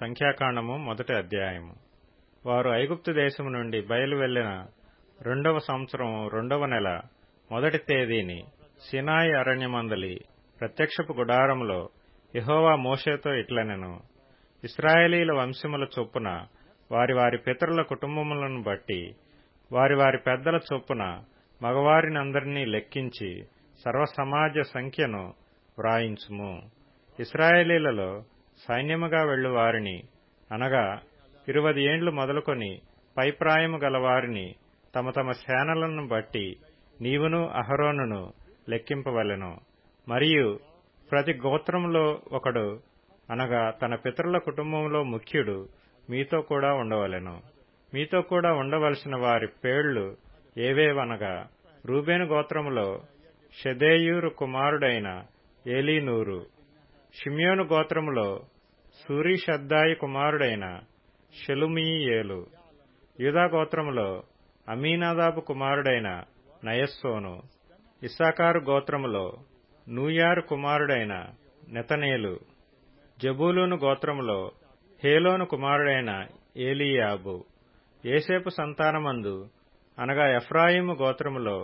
సంఖ్యాకాండము మొదటి అధ్యాయము వారు ఐగుప్తు దేశము నుండి బయలు వెళ్లిన రెండవ సంవత్సరం రెండవ నెల మొదటి తేదీని సినాయి అరణ్యమందలి ప్రత్యక్షపు గుడారములో యెహోవా మోషేతో ఇట్లనెను ఇస్రాయేలీల వంశముల చొప్పున వారి వారి పితరుల కుటుంబములను బట్టి వారి వారి పెద్దల చొప్పున మగవారినందరినీ లెక్కించి సర్వసమాజ సంఖ్యను వ్రాయించుము ఇస్రాయేలీలలో సైన్యముగా వెళ్ళు వారిని అనగా ఇరువది ఏండ్లు మొదలుకొని పైప్రాయము గలవారిని తమ తమ సేనలను బట్టి నీవును అహరోనును లెక్కింపవలెను మరియు ప్రతి గోత్రములో ఒకడు అనగా తన పితరుల కుటుంబంలో ముఖ్యుడు మీతో కూడా ఉండవలెను మీతో కూడా ఉండవలసిన వారి పేళ్లు ఏవేవనగా రూబేను గోత్రములో షెదేయూరు కుమారుడైన ఏలీనూరు షిమ్యోను గోత్రములో సూరీషద్దాయి కుమారుడైన షెలుమీయేలు యూదా గోత్రములో అమీనాదాబు కుమారుడైన నయస్సోను ఇస్సాకారు గోత్రములో నూయారు కుమారుడైన నెతనేలు జబూలూను గోత్రములో హేలోను కుమారుడైన ఏలీయాబు ఏసేపు సంతానమందు అనగా ఎఫ్రాయిము గోత్రములో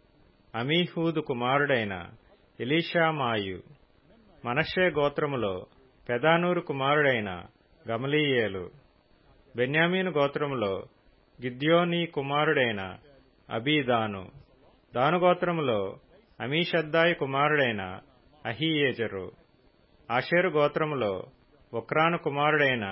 అమీహూదు కుమారుడైన ఎలీషామాయు మనషే గోత్రములో పెదానూరు కుమారుడైన గమలీయేలు బెన్యామీను గోత్రములో గిద్యోనీ కుమారుడైన అబీదాను దాను గోత్రములో అమీషద్దాయి కుమారుడైన అహీయేజరు ఆషేరు గోత్రములో ఉక్రాను కుమారుడైన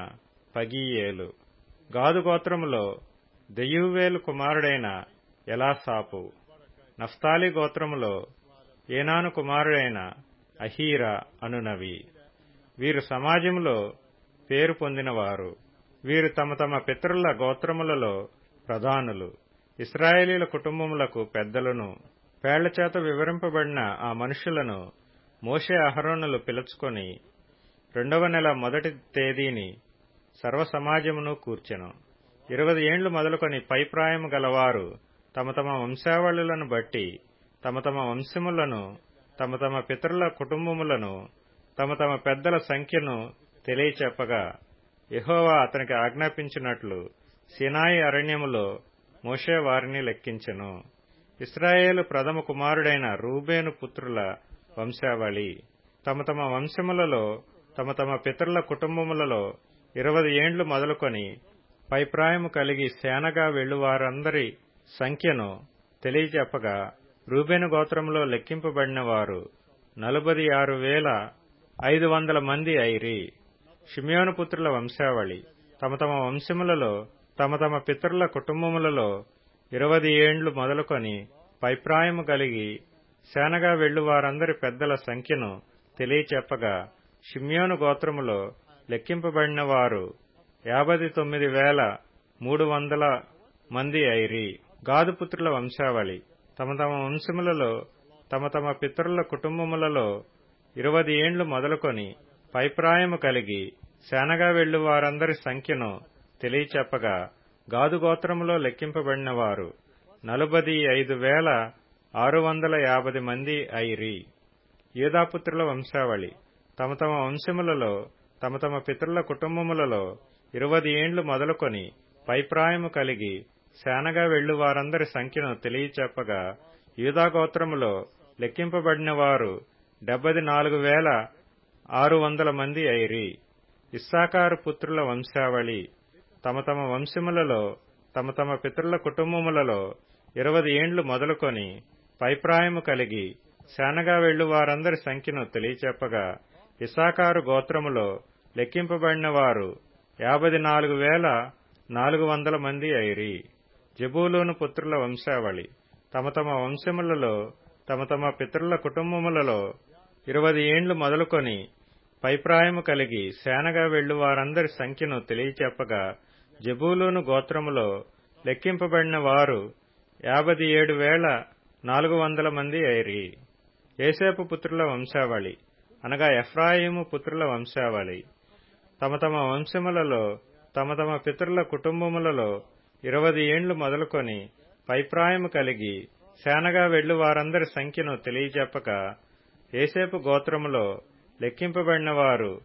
పగీయేలు గాదు గోత్రములో దెయూవేలు కుమారుడైన ఎలాసాపు నఫ్తాలి గోత్రములో ఏనాను కుమారుడైన అహీరా అనునవి వీరు సమాజంలో పేరు పొందినవారు వీరు తమ తమ పితరుల గోత్రములలో ప్రధానులు ఇస్రాయేలీల కుటుంబములకు పెద్దలను పేళ్లచేత వివరింపబడిన ఆ మనుషులను మోషే అహరోనులు పిలుచుకొని రెండవ నెల మొదటి తేదీని సర్వసమాజమును కూర్చెను ఇరవై ఏండ్లు మొదలుకొని పైప్రాయము గలవారు తమ తమ వంశావళులను బట్టి తమ తమ వంశములను తమ తమ పితరుల కుటుంబములను తమ తమ పెద్దల సంఖ్యను తెలియచెప్పగా యహోవా అతనికి ఆజ్ఞాపించినట్లు సినాయి అరణ్యములో మోషే వారిని లెక్కించెను ఇస్రాయేలు ప్రథమ కుమారుడైన రూబేను పుత్రుల వంశావళి తమ తమ వంశములలో తమ తమ పితరుల కుటుంబములలో ఇరవై ఏండ్లు మొదలుకొని పైప్రాయము కలిగి సేనగా వెళ్లువారందరి సంఖ్యను తెలియచెప్పగా రూబేను గోత్రంలో లెక్కింపబడిన వారు నలుబది ఆరు వేల ఐదు వందల మంది ఐరి షిమియోను పుత్రుల వంశావళి తమ తమ వంశములలో తమ తమ పితరుల కుటుంబములలో ఇరవై ఏండ్లు మొదలుకొని పైప్రాయము కలిగి సేనగా వెళ్ళు వారందరి పెద్దల సంఖ్యను తెలియచెప్పగా షిమ్యోను గోత్రములో లెక్కింపబడిన వారు యాభై తొమ్మిది వేల మూడు వందల మంది ఐరి గాదుపుత్రుల వంశావళి తమ తమ వంశములలో తమ తమ పితరుల కుటుంబములలో ఇరవై ఏండ్లు మొదలుకొని పైప్రాయము కలిగి సేనగా వెళ్ళు వారందరి సంఖ్యను తెలియచెప్పగా గాదు గోత్రములో లెక్కింపబడిన వారు నలుబది ఐదు వేల ఆరు వందల యాభై మంది ఐరి యూదాపుత్రుల వంశావళి తమ తమ వంశములలో తమ తమ పితరుల కుటుంబములలో ఇరవై ఏండ్లు మొదలుకొని పైప్రాయము కలిగి సేనగా వెళ్ళు వారందరి సంఖ్యను తెలియచెప్పగా యూదాగోత్రములో లెక్కింపబడిన వారు డెబ్బై నాలుగు వేల ఆరు వందల మంది ఐరి ఇస్సాకారు పుత్రుల వంశావళి తమ తమ వంశములలో తమ తమ పితరుల కుటుంబములలో ఇరవై ఏండ్లు మొదలుకొని పైప్రాయము కలిగి సేనగా వెళ్ళు వారందరి సంఖ్యను తెలియచెప్పగా ఇసాకారు గోత్రములో లెక్కింపబడిన వారు యాభై నాలుగు వేల నాలుగు వందల మంది ఐరి జబూలూను పుత్రుల వంశావళి తమ తమ వంశములలో తమ తమ పితరుల కుటుంబములలో ఇరవై ఏండ్లు మొదలుకొని పైప్రాయము కలిగి సేనగా వెళ్ళు వారందరి సంఖ్యను తెలియచెప్పగా జబూలూను గోత్రములో లెక్కింపబడిన వారు యాభై ఏడు వేల నాలుగు వందల మంది ఐరి ఏసేపు పుత్రుల వంశావళి అనగా ఎఫ్రాయిము పుత్రుల వంశావళి తమ తమ వంశములలో తమ తమ పితరుల కుటుంబములలో ఇరవై ఏండ్లు మొదలుకొని పైప్రాయము కలిగి సేనగా వెళ్ళు వారందరి సంఖ్యను తెలియచెప్పక ఏసేపు గోత్రములో లెక్కింపబడిన వారు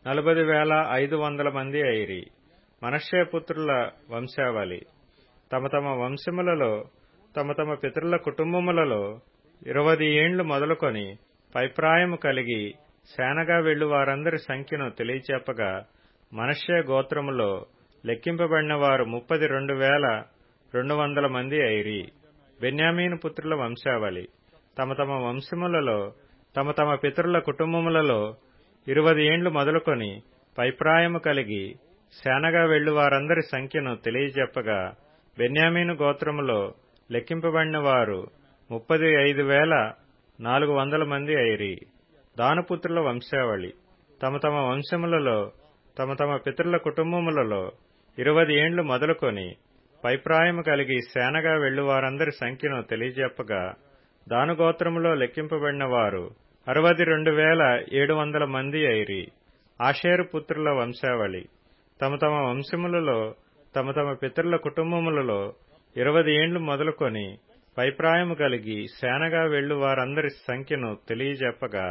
నలభై వేల ఐదు వందల మంది అయిరి మనష్య పుత్రుల వంశావళి తమ తమ వంశములలో తమ తమ పితరుల కుటుంబములలో ఇరవది ఏండ్లు మొదలుకొని పైప్రాయము కలిగి సేనగా వెళ్ళు వారందరి సంఖ్యను తెలియచెప్పగా మనష్య గోత్రములో లెక్కింపబడిన వారు ముప్పది రెండు వేల రెండు వందల మంది అయిరి బెన్యామీను పుత్రుల వంశావళి తమ తమ వంశములలో తమ తమ పితరుల కుటుంబములలో ఇరవది ఏండ్లు మొదలుకొని పైప్రాయము కలిగి సేనగా వెళ్ళు వారందరి సంఖ్యను తెలియజెప్పగా బెన్యామీను గోత్రములో లెక్కింపబడిన వారు ముప్పది ఐదు వేల నాలుగు వందల మంది అయిరి దానుపుత్రుల వంశావళి తమ తమ వంశములలో తమ తమ పితరుల కుటుంబములలో ఇరవది ఏండ్లు మొదలుకొని పైప్రాయము కలిగి సేనగా వెళ్ళు వారందరి సంఖ్యను తెలియజెప్పగా దానుగోత్రములో లెక్కింపబడిన వారు అరవది రెండు వేల ఏడు వందల మంది అయిరి ఆషేరు పుత్రుల వంశావళి తమ తమ వంశములలో తమ తమ పితరుల కుటుంబములలో ఇరవది ఏండ్లు మొదలుకొని పైప్రాయము కలిగి సేనగా వెళ్ళు వారందరి సంఖ్యను తెలియజెప్పగా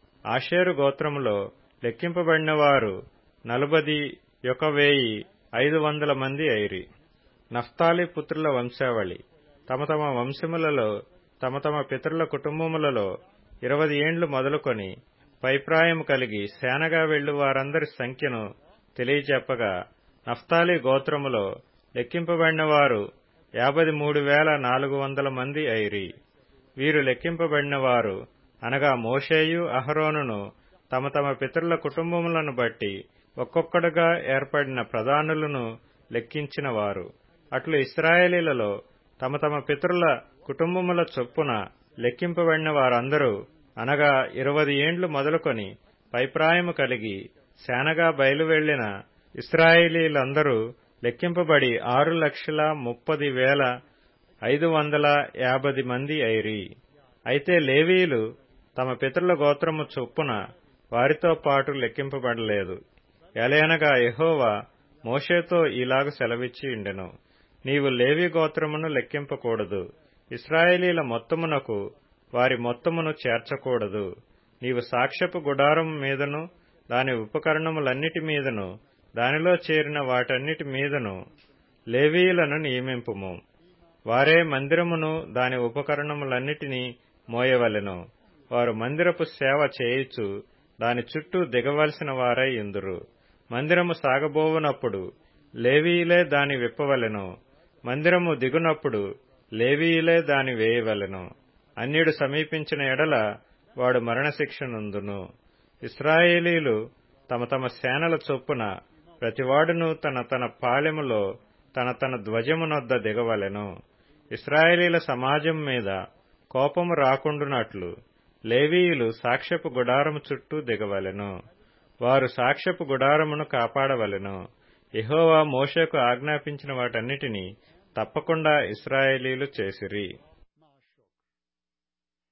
ఆషేరు గోత్రములో లెక్కింపబడిన వారు నలుబది ఒక వెయ్యి ఐదు వందల మంది అయిరి నఫ్తాలి పుత్రుల వంశావళి తమ తమ వంశములలో తమ తమ పితరుల కుటుంబములలో ఇరవది ఏండ్లు మొదలుకొని పైప్రాయము కలిగి సేనగా వెళ్ళు వారందరి సంఖ్యను తెలియచెప్పగా నఫ్తాలి గోత్రములో లెక్కింపబడిన వారు యాభై మూడు వేల నాలుగు వందల మంది అయిరి వీరు లెక్కింపబడిన వారు అనగా మోషేయు అహరోనును తమ తమ పితరుల కుటుంబములను బట్టి ఒక్కొక్కడుగా ఏర్పడిన ప్రధానులను లెక్కించిన వారు అట్లు ఇస్రాయేలీలలో తమ తమ పితరుల కుటుంబముల చొప్పున లెక్కింపబడిన వారందరూ అనగా ఇరవది ఏండ్లు మొదలుకొని పైప్రాయము కలిగి శానగా బయలువెళ్లిన ఇస్రాయేలీలందరూ లెక్కింపబడి ఆరు లక్షల ముప్పది వేల ఐదు వందల యాభై మంది అయిరి అయితే లేవీయులు తమ పితరుల గోత్రము చొప్పున వారితో పాటు లెక్కింపబడలేదు ఎలయనగా యహోవా మోషేతో ఇలాగ సెలవిచ్చి ఉండెను నీవు లేవి గోత్రమును లెక్కింపకూడదు ఇస్రాయేలీల మొత్తమునకు వారి మొత్తమును చేర్చకూడదు నీవు సాక్ష్యపు గుడారం మీదను దాని ఉపకరణములన్నిటి మీదను దానిలో చేరిన వాటన్నిటి మీదను లేవీయులను నియమింపుము వారే మందిరమును దాని ఉపకరణములన్నిటినీ మోయవలెను వారు మందిరపు సేవ చేయుచు దాని చుట్టూ దిగవలసిన వారై ఇందురు మందిరము సాగబోవునప్పుడు లేవీయులే దాని విప్పవలెను మందిరము దిగునప్పుడు లేవీయులే దాని వేయవలెను అన్యుడు సమీపించిన ఎడల వాడు మరణశిక్షనుందును ఇస్రాయేలీలు తమ తమ సేనల చొప్పున ప్రతివాడును తన తన పాలెములో తన తన ధ్వజమునొద్ద దిగవలెను ఇస్రాయేలీల సమాజం మీద కోపము రాకుండునట్లు లేవీయులు సాక్ష్యపు గుడారము చుట్టూ దిగవలెను వారు సాక్ష్యపు గుడారమును కాపాడవలెను యహోవా మోషకు ఆజ్ఞాపించిన వాటన్నిటినీ తప్పకుండా ఇస్రాయేలీలు చేసిరి